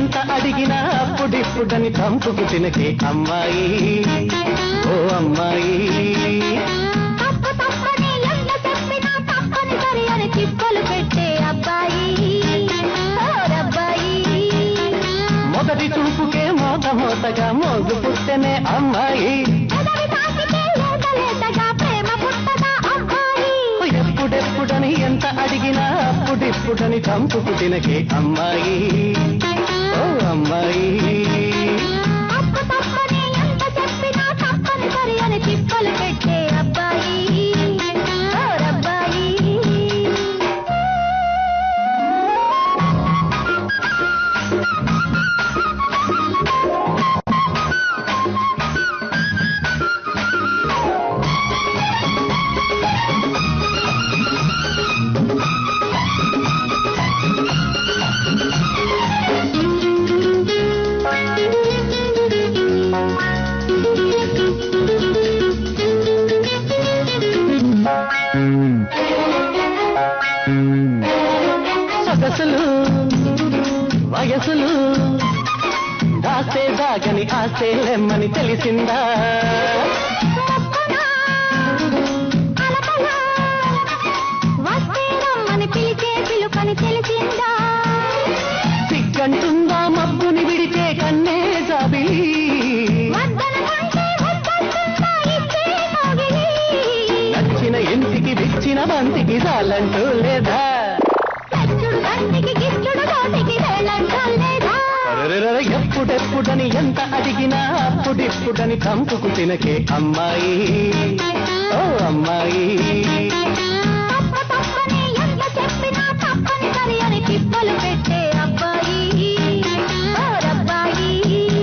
ఎంత అడిగినా అప్పుడిప్పుడని కంపుకు తినకే అమ్మాయి ఓ అమ్మాయి తప్పు తప్పని ఎంత చెప్పినా తప్పనిసరి అని తిప్పలు పెట్టే అబ్బాయి ఓరబ్బాయి మొదటి చూపుకే మోత మోతగా మోజు పుట్టెనే అమ్మాయి ఎదరి తాకితే లేత లేతగా ప్రేమ పుట్టదా అబ్బాయి ఎప్పుడెప్పుడని ఎంత అడిగినా అప్పుడిప్పుడని కంపుకు తినకే అమ్మాయి ఓ అమ్మాయి తప్పు తప్పని ఎంత చెప్పినా తప్పనిసరి అని తిప్పలు పెట్టే అబ్బాయి ఓరబ్బాయి సొగసులు వయసులు దాస్తే దాగని ఆస్తే లెమ్మని తెలిసిందా అలకలా వస్తే రమ్మని పిలిచే పిలుపని తెలిసిందా సిగ్గంటుందా మబ్బుని విడితే కన్నే జాబిలి వద్దనుకుంటే వద్దొస్తుందా ఇచ్చే కౌగిలి నచ్చిన ఇంటికి విచ్చిన బంతికి చాలంటూ లేదా చచ్చుడు బంతికి గిచ్చుడు నోటికి వేళంటూ లేదా అరెరెరె, ఎప్పుడెప్పుడని ఎంత అడిగినా అప్పుడిప్పుడని కంపుకు తినకే అమ్మాయి ఓ అమ్మాయి తప్పు తప్పని ఎంత చెప్పినా తప్పనిసరి అని తిప్పలు పెట్టే అబ్బాయి ఓరబ్బాయి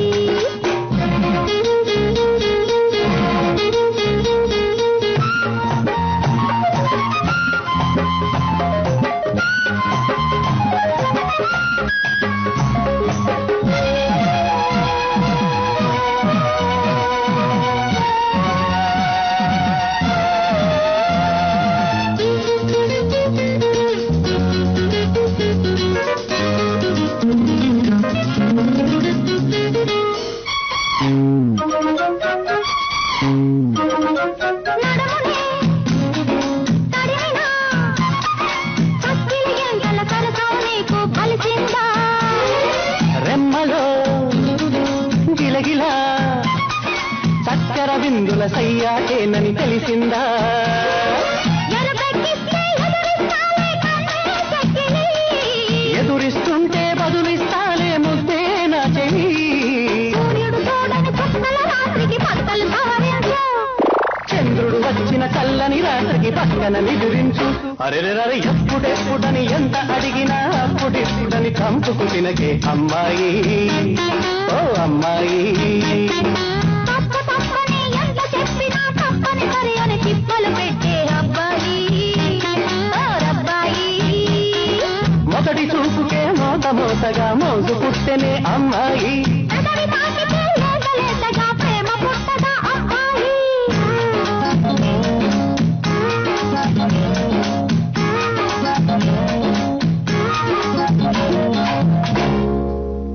నడుమునే తడిమినా చక్కిలి గంటల సరసం నీకు కలిసిందా రెమ్మలో గిలగిలా చక్కెర బిందుల సయ్యాటేనని తెలిసిందా ఎరుపెక్కిస్తే ఎదురిస్తాలే కన్నే చక్కిలి ఎదురిస్తుంటే బదులిస్తాలే ముద్దే నా చెయ్యి సూర్యుడు చూడని చుక్కల రాత్రికి పక్కలు సవరించు చంద్రుడు వచ్చిన చల్లని రాత్రికి పక్కన నిదురించు అరెరెరే ఎప్పుడెప్పుడని ఎంత అడిగినా అప్పుడెప్పుడని కంపుకు తినకే అమ్మాయి ఓ అమ్మాయి తప్పు తప్పని ఎంత చెప్పినా తప్పనిసరి అని తిప్పలు పెట్టే అబ్బాయి ఓరబ్బాయి మొదటి చూపుకే మోత మోతగా మోజు పుట్టెనే అమ్మాయి ఎదరి తాకితే లేత లేతగా